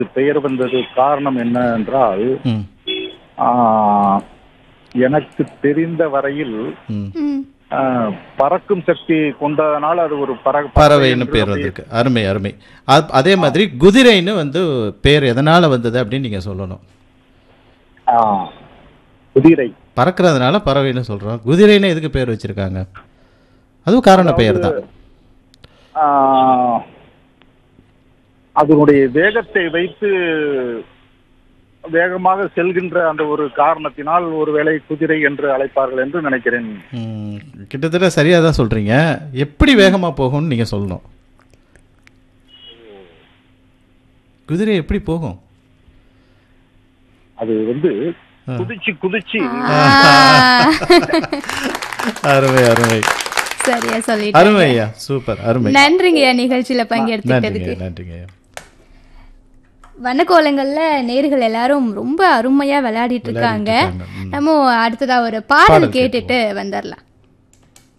பெயர் வந்தது காரணம் என்ன என்றால் ம் ஆ, எனக்கு தெரிந்த வரையில் ம் ம் ஆ, பறக்கும் சக்தி கொண்டதனால் அது ஒரு பற பறவைன்னு என்று பேர் அப்படி- வந்திருக்கு அருமை அருமை அத்- அதே மாதிரி குதிரைன்னு வந்து பேர் எதனால வந்தது அப்படின்னு நீங்க சொல்லணும் ஆ, குதிரை பறக்கிறதுனால பறவைன்னு சொல்றோம் குதிரைன்னு எதுக்கு பேர் வச்சிருக்காங்க அதுவும் காரண பெயர் தான் ஆ, அதனுடைய வேகத்தை வைத்து வேகமாக செல்கின்ற அந்த ஒரு காரணத்தினால் ஒருவேளை குதிரை என்று அழைப்பார்கள் என்று நினைக்கிறேன் ம், கிட்டத்தட்ட சரியா தான் சொல்றீங்க எப்படி வேகமா போகும்னு நீங்க சொல்லணும் குதிரை எப்படி போகும் அது வந்து குதிச்சு குதிச்சு அருமை அருமை சரியா சொல்லிட்டேன் அருமை ஐயா சூப்பர் அருமை நன்றிங்கய்யா நிகழ்ச்சியில நன்றிங்க பங்கெடுத்துக்கிட்டதுக்கு நன்றிங்க ஐயா வண்ணக்கோலங்கள்ல நேர்கள் எல்லாரும் ரொம்ப அருமையா விளையாடிட்டு இருக்காங்க விளையாடிட்டு இருக்காங்க. ம். நம்ம அடுத்ததா ஒரு பாடல் கேட்டுட்டு வந்துடலாம்